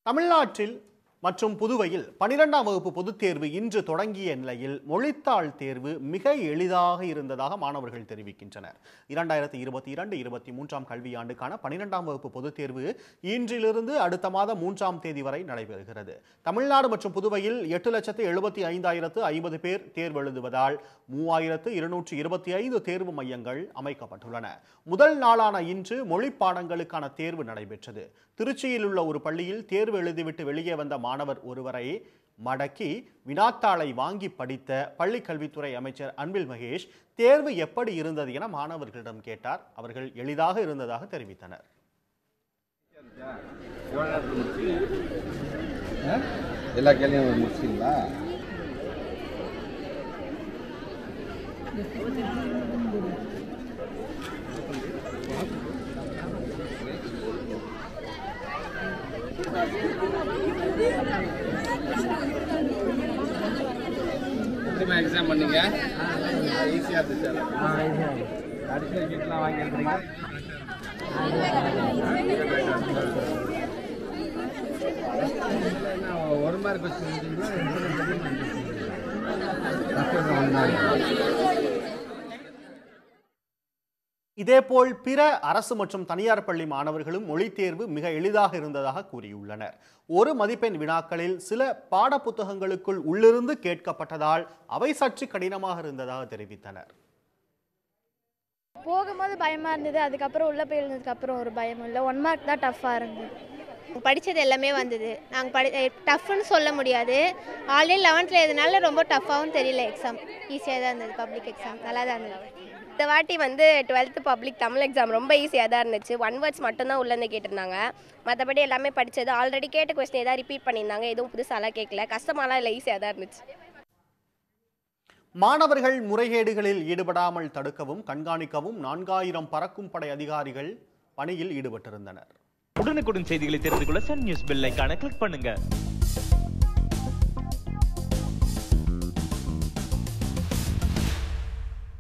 தமிழ்நாட்டில் மற்றும் புதுவையில் பனிரெண்டாம் வகுப்பு பொதுத் தேர்வு இன்று தொடங்கிய நிலையில் மொழித்தாள் தேர்வு மிக எளிதாக இருந்ததாக மாணவர்கள் தெரிவிக்கின்றனர் இரண்டாயிரத்தி இருபத்தி இரண்டு இருபத்தி மூன்றாம் கல்வியாண்டுக்கான பனிரெண்டாம் வகுப்பு பொதுத் தேர்வு இன்றிலிருந்து அடுத்த மாதம் மூன்றாம் தேதி வரை நடைபெறுகிறது தமிழ்நாடு மற்றும் புதுவையில் எட்டு லட்சத்து எழுபத்தி ஐந்தாயிரத்து ஐம்பது பேர் தேர்வு எழுதுவதால் மூவாயிரத்து இருநூற்றி இருபத்தி ஐந்து தேர்வு மையங்கள் அமைக்கப்பட்டுள்ளன முதல் நாளான இன்று மொழி பாடங்களுக்கான தேர்வு நடைபெற்றது திருச்சியில் உள்ள ஒரு பள்ளியில் தேர்வு எழுதிவிட்டு வெளியே வந்த மாணவர் ஒருவரை மடக்கி வினாத்தாளை வாங்கி படித்த பள்ளி கல்வித்துறை அமைச்சர் அன்பில் மகேஷ் தேர்வு எப்படி இருந்தது என மாணவர்களிடம் கேட்டார் அவர்கள் எளிதாக இருந்ததாக தெரிவித்தனர் எல்லா கேள்வியும் முடிச்சிங்களா எப்படிமா எக்ஸாம் பண்ணீங்க ஈஸியாக இருந்துச்சு அடிஷனல் கிட்லாம் வாங்கியிருக்கிறீங்க ஒரு மார்க் வச்சுருந்தீங்களா இதேபோல் பிற அரசு மற்றும் தனியார் பள்ளி மாணவர்களும் மொழித் தேர்வு மிக எளிதாக இருந்ததாக கூறியுள்ளனர் ஒரு மதிப்பெண் வினாக்களில் சில பாடப்புத்தகங்களுக்குள் உள்ளிருந்து கேட்கப்பட்டதால் அவை சற்று கடினமாக இருந்ததாக தெரிவித்தனர் போகும்போது பயமாக இருந்தது அதுக்கப்புறம் உள்ளே போய் எழுந்ததுக்கப்புறம் ஒரு பயம் இல்லை ஒன் மார்க் தான் டஃப்பாக இருந்தது படித்தது எல்லாமே வந்தது நாங்கள் படி டஃப்னு சொல்ல முடியாது ஆல்ரெடி லெவன்த்தில் எதுனால ரொம்ப டஃப்பாகவும் தெரியல எக்ஸாம் ஈஸியாக தான் இருந்தது பப்ளிக் எக்ஸாம் நல்லா தான் இருந்தது இந்த வாட்டி வந்து டுவெல்த்து பப்ளிக் தமிழ் எக்ஸாம் ரொம்ப ஈஸியாக தான் இருந்துச்சு ஒன் வேர்ட்ஸ் மட்டும்தான் உள்ளேருந்து கேட்டிருந்தாங்க மற்றபடி எல்லாமே படித்தது ஆல்ரெடி கேட்ட கொஸ்டின் ஏதாவது ரிப்பீட் பண்ணியிருந்தாங்க எதுவும் புதுசாலாம் கேட்கல கஷ்டமாலாம் இல்லை ஈஸியாக தான் இருந்துச்சு மாணவர்கள் முறைகேடுகளில் ஈடுபடாமல் தடுக்கவும் கண்காணிக்கவும் நான்காயிரம் பறக்கும் படை அதிகாரிகள் பணியில் ஈடுபட்டிருந்தனர் உடனுக்குடன் செய்திகளை தெரிந்து கொள்ள சன் நியூஸ் பெல் ஐகானை கிளிக் பண்ணுங்க